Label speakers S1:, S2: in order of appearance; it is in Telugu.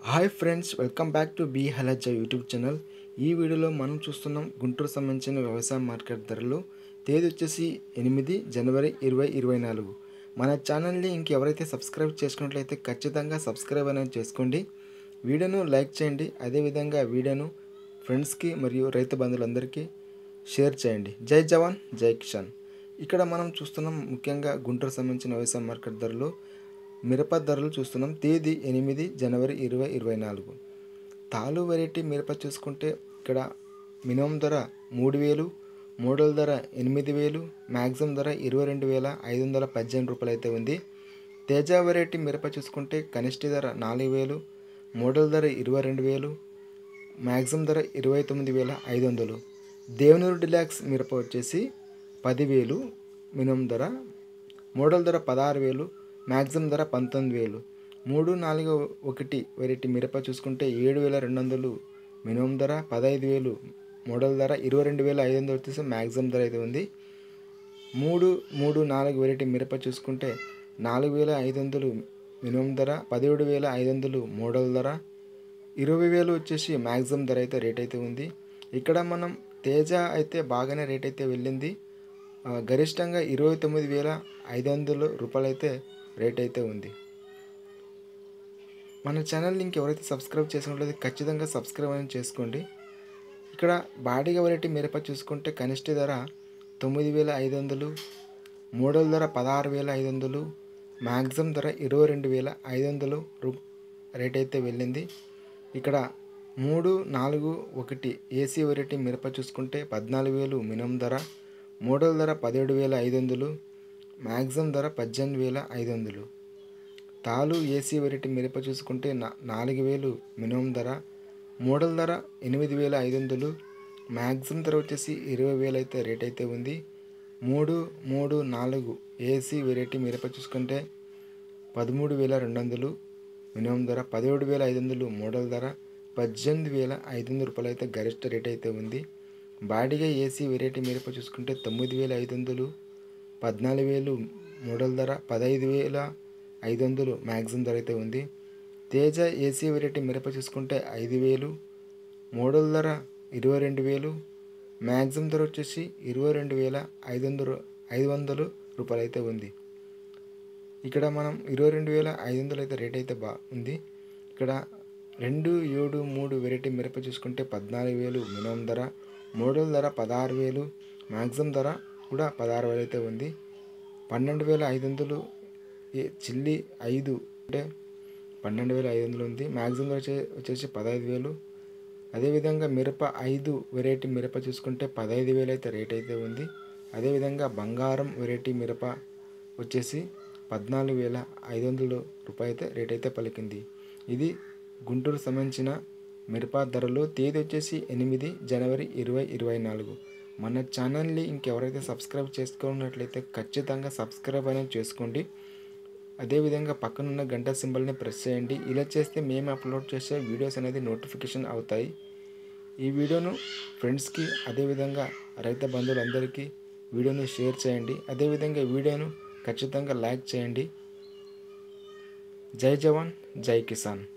S1: hi friends welcome back to బీ హలజ యూట్యూబ్ ఛానల్ ఈ వీడియోలో మనం చూస్తున్నాం గుంటూరు సంబంధించిన వ్యవసాయ మార్కెట్ ధరలు తేదీ వచ్చేసి ఎనిమిది జనవరి ఇరవై ఇరవై నాలుగు మన ఛానల్ని ఇంకెవరైతే సబ్స్క్రైబ్ చేసుకున్నట్లయితే ఖచ్చితంగా సబ్స్క్రైబ్ అనేది చేసుకోండి వీడియోను లైక్ చేయండి అదేవిధంగా వీడియోను ఫ్రెండ్స్కి మరియు రైతు బంధువులందరికీ షేర్ చేయండి జై జవాన్ జై కిషాన్ ఇక్కడ మనం చూస్తున్నాం ముఖ్యంగా గుంటూరు సంబంధించిన వ్యవసాయ మార్కెట్ ధరలు మిరప ధరలు చూస్తున్నాం తేదీ ఎనిమిది జనవరి ఇరవై ఇరవై నాలుగు తాలు వెరైటీ మిరప చూసుకుంటే ఇక్కడ మినిమం ధర మూడు వేలు మోడల్ ధర ఎనిమిది వేలు మ్యాక్సిమం ధర ఇరవై రెండు వేల ఐదు వందల పద్దెనిమిది రూపాయలు అయితే ఉంది తేజ వెరైటీ మిరప చూసుకుంటే కనిష్ట ధర నాలుగు వేలు మోడల్ ధర ఇరవై రెండు వేలు మ్యాక్సిమం ధర ఇరవై తొమ్మిది వేల ఐదు వందలు దేవనూరు డిలాక్స్ మిరప వచ్చేసి పదివేలు మినిమం ధర మోడల్ ధర పదహారు వేలు మ్యాక్సిమం ధర పంతొమ్మిది వేలు మూడు నాలుగు ఒకటి వెరైటీ మిరప చూసుకుంటే ఏడు వేల రెండు వందలు మినిమం ధర పదహైదు వేలు మోడల్ ధర ఇరవై రెండు వేల ఐదు వందలు వచ్చేసి మ్యాక్సిమం ధర అయితే ఉంది మూడు మూడు నాలుగు వెరైటీ మిరప చూసుకుంటే నాలుగు వేల ఐదు వందలు మినిమం ధర పదిహేడు వేల ఐదు వందలు మోడల్ ధర ఇరవై వేలు వచ్చేసి మ్యాక్సిమం ధర అయితే రేట్ అయితే ఉంది ఇక్కడ మనం తేజ అయితే బాగానే రేట్ అయితే వెళ్ళింది ఆ, గరిష్టంగా ఇరవై తొమ్మిది వేల ఐదు వందల రూపాయలు అయితే రేట్ అయితే ఉంది మన ఛానల్ లింక్ ఎవరైతే సబ్స్క్రైబ్ చేసుకున్నట్లయితే ఖచ్చితంగా సబ్స్క్రైబ్ అనేది చేసుకోండి ఇక్కడ బాడీగా వెరైటీ మిరప చూసుకుంటే కనిష్ట ధర తొమ్మిది వేల ఐదు వందలు మోడల్ ధర పదహారు వేల ఐదు వందలు మ్యాక్సిమం ధర ఇరవై రెండు వేల ఐదు వందలు రూ రేట్ అయితే వెళ్ళింది ఇక్కడ మూడు నాలుగు ఒకటి ఏసీ వెరైటీ మిరప చూసుకుంటే పద్నాలుగు వేలు మినిమం ధర మోడల్ ధర పదిహేడు వేల ఐదు వందలు మ్యాక్సిమం ధర పద్దెనిమిది వేల ఐదు వందలు తాలు ఏసీ వెరైటీ మిరప చూసుకుంటే నా నాలుగు వేలు మినిమం ధర మోడల్ ధర ఎనిమిది వేల ఐదు వందలు మ్యాక్సిమం ధర వచ్చేసి ఇరవై వేలు అయితే రేట్ అయితే ఉంది మూడు మూడు నాలుగు ఏసీ వెరైటీ మిరప చూసుకుంటే పదమూడు వేల రెండు వందలు మినిమం ధర పదిహేడు వేల ఐదు వందలు మోడల్ ధర పద్దెనిమిది వేల ఐదు వందల రూపాయలు అయితే గరిష్ట రేట్ అయితే ఉంది బాడీగా ఏసీ వెరైటీ మిరప చూసుకుంటే తొమ్మిది వేల ఐదు వందలు పద్నాలుగు వేలు మోడల్ ధర పదహైదు వేల ఐదు వందలు మ్యాక్సిమం ధర అయితే ఉంది తేజ ఏసీ వెరైటీ మిరప చూసుకుంటే ఐదు వేలు మోడల్ ధర ఇరవై రెండు వేలు మ్యాక్సిమం ధర వచ్చేసి ఇరవై రెండు వేల ఐదు వందలు ఐదు వందలు రూపాయలు అయితే ఉంది ఇక్కడ మనం ఇరవై రెండు వేల ఐదు వందలు అయితే రేట్ అయితే బా ఉంది ఇక్కడ రెండు ఏడు మూడు వెరైటీ మిరప చూసుకుంటే పద్నాలుగు వేలు మినిమం ధర మోడల్ ధర పదహారు వేలు మ్యాక్సిమం ధర కూడా పదహారు వేలు అయితే ఉంది పన్నెండు వేల ఐదు వందలు ఏ- చిల్లి ఐదు అంటే పన్నెండు వేల ఐదు వందలు ఉంది మ్యాక్సిమం వచ్చే వచ్చేసి పదహైదు వేలు అదేవిధంగా మిరప ఐదు వెరైటీ మిరప చూసుకుంటే పదహైదు వేలు అయితే రేట్ అయితే ఉంది అదేవిధంగా బంగారం వెరైటీ మిరప వచ్చేసి పద్నాలుగు వేల ఐదు వందల రూపాయలు అయితే రేట్ అయితే పలికింది ఇది గుంటూరు సంబంధించిన మిరప ధరలు తేదీ వచ్చేసి ఎనిమిది జనవరి ఇరవై ఇరవై నాలుగు మన ఛానల్ని ఇంకెవరైతే సబ్స్క్రైబ్ చేసుకున్నట్లయితే ఖచ్చితంగా సబ్స్క్రైబ్ అనేది చేసుకోండి అదేవిధంగా పక్కనున్న గంట సింబల్ని ప్రెస్ చేయండి ఇలా చేస్తే మేము అప్లోడ్ చేసే వీడియోస్ అనేది నోటిఫికేషన్ అవుతాయి ఈ వీడియోను ఫ్రెండ్స్కి అదేవిధంగా రైతు బంధువులందరికీ వీడియోను షేర్ చేయండి అదేవిధంగా ఈ వీడియోను ఖచ్చితంగా లైక్ చేయండి జై జవాన్ జై కిసాన్